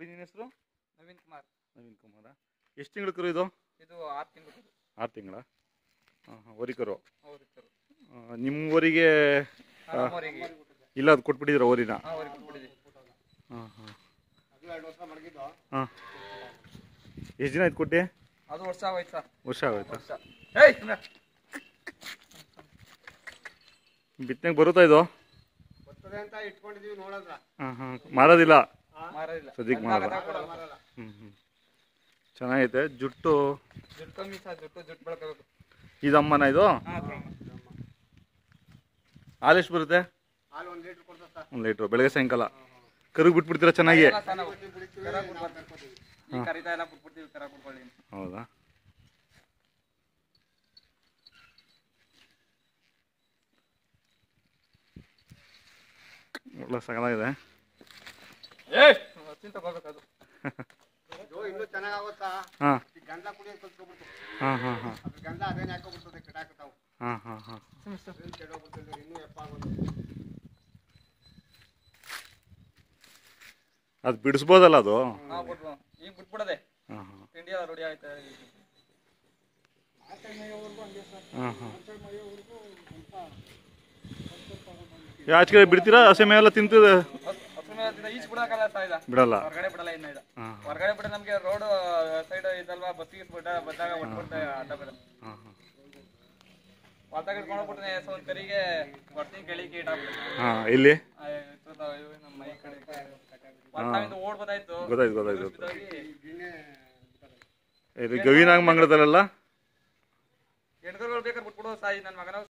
ನಿನ್ನ ಹೆಸರು ನವೀನ್ ಕುಮಾರ್ ನವೀನ್ ಕುಮಾರ ಎಷ್ಟು ತಿಂಗಳು ಕರು ಇದು ಇದು ಆರು ತಿಂಗಳು ಆರು ತಿಂಗಳ ಹಾಂ ಹಾಂ ಹೊರಿಕರು ಅವ್ರ ಹೆಸರು ನಿಮ್ಮ ಊರಿಗೆ ನಮ್ಮವರಿಗೆ ಇಲ್ಲ ಅದು ಕೊಟ್ಬಿಟ್ಟಿದ್ದೀರಾ ಊರಿನ ಹಾಂ ಅವ್ರಿಗೆ ಕೊಟ್ಬಿಟ್ಟಿದ್ದೀವಿ ಹಾಂ ಹಾಂ ಹಾಂ ಎಷ್ಟು ದಿನ ಆಯ್ತು ಕೊಟ್ಟು ಅದು ವರ್ಷ ಆಗೋಯ್ತು ಸರ್ ವರ್ಷ ಆಗೋಯ್ತಾ ವರ್ಷ ಏಯ್ ಸುಮ್ನೆ. ಬಿತ್ತನೆಗೆ ಬರುತ್ತಾ ಇದು ಬರ್ತದೆ ಅಂತ ಇಟ್ಕೊಂಡಿದೀವಿ ನೋಡೋದ್ರ ಹಾಂ ಹಾಂ ಮಾರೋದಿಲ್ಲ ಮಾರೋದಿಲ್ಲ ಸದ್ಯಕ್ಕೆ ಗಂಧ ಮಾರಲ್ಲ. ಗಂಧ ಕೊಡಲ್ಲ. ಮಾರಲ್ಲ ಹ್ಞೂ ಹ್ಞೂ ಚೆನ್ನಾಗೈತೆ ಜುಟ್ಟು ಜುಟ್ಟು ಕಮ್ಮಿ ಸರ್ ಜುಟ್ಟು ಜುಟ್ಟು ಬೆಳ್ಕೋಬೇಕು ಇದಮ್ಮನ ಇದು ಹಾಂ ಹಾಲು ಎಷ್ಟು ಬರುತ್ತೆ ಹಾಲು ಒಂದ್ ಲೀಟರ್ ಕೊಡ್ತಾ ಸರ್ ಒಂದು ಲೀಟ್ರು ಬೆಳಗ್ಗೆ ಸಾಯಂಕಾಲ ಕರುಗೆ ಬಿಟ್ಬಿಡ್ತೀರಾ ಚೆನ್ನಾಗಿ ಎಲ್ಲ ಸಣ್ಣ ಕರ ಕೊಡ್ಬಾರ್ದು. ಈ ಕರಿತಾ ಎಲ್ಲ ಕೊಟ್ಬಿಡ್ತೀವಿ ಕರ ಕೊಟ್ಕೊಳ್ಳಿ ಅಂತ. ಹೌದಾ ಒಳ್ಳೆ ಸಗಲಾಗಿದೆ ಏಯ್ ಹತ್ತಿನ ತಗೋಬೇಕು ಅದು ಇದು ಇನ್ನೂ ಚೆನ್ನಾಗಾಗುತ್ತಾ ಹಾಂ ಈ ಗಂಧ ಕುಡಿಯೋದು ಕಲ್ತ್ಕೊಬಿಡ್ತು ಹಾಂ ಹಾಂ ಹಾಂ ಅದ್ರ ಗಂಧ ಅದೇನೆ ಹಾಕೋಬಿಡ್ತದೆ ಕೆಡಾಕತಾವು ಹಾಂ ಹಾಂ ಹಾಂ ಏನ್ ಕೆಡೋಗ್ಬಿಡ್ತದೆ ಇನ್ನೂ ಎಪ್ಪ ಆಗೋದು ಅದು ಬಿಡಿಸ್ಬೋದಲ್ಲ ಅದು ಹಾಂ ಬಿಟ್ರು ಈಗ ಬಿಟ್ಬಿಡದೆ ಹಾಂ ಹಾಂ ತಿಂಡಿ ಎಲ್ಲ ರೆಡಿ ಆಯ್ತಾ ಹಾಂ ಹಾಂ ಆಚೆ ಕಡೆ ಬಿಡ್ತೀರಾ ಹಸೆ ಮೇಲೆಲ್ಲ ತಿಂತದೆ ಹಸು ಮೇಲೆ ಈಚ್ ಬಿಡೋಕ್ಕಲ್ಲ ಸಹ ಇಲ್ಲ ಬಿಡಲ್ಲ ಹೊರಗಡೆ ಬಿಡಲ್ಲ ಇನ್ನ ಇದು ಹಾಂ ಹೊರಗಡೆ ಬಿಡ ನಮಗೆ ರೋಡ್ ಸೈಡ್ ಇದಲ್ವಾ ಬಸ್ಸಿಗೆ ಬಿಟ್ಟ ಬಂದಾಗ ಒಟ್ಬಿಡ್ತಾ ಅಡ್ಡ ಬಿಡ ಹಾಂ ಹಾಂ ಹೊಲ್ದಾಗ ಇಟ್ಕೊಂಡು ಹೋಗ್ಬಿಟ್ರೆ ಸೊ ಒಂದ್ ಕರಿಗೆ ಬರ್ತೀನಿ ಕೆಳಿ ಕೀಟ ಹಾಂ ಇಲ್ಲಿ ನಮ್ಮ ಮೈ ಕಡೆ ಹೊಲ್ದಾಗಿಂದ ಓಡ್ ಬತ್ತಾಯ್ತು ಗೊತ್ತಾಯ್ತು ಗೊತ್ತಾಯ್ತು ಗೊತ್ತಾಯ್ತು ಬಿದ್ದೋಗಿ ಇದು ಗವಿನಾಗ ಮಂಗಳದಲ್ಲೆಲ್ಲ ಹೆಣ್ಗರುಗಳು ಬೇಕಾದ್ರೆ ಬಿಟ್ಬಿಡೋ ಸಾಯಿ ನನ್ನ ಮಗನ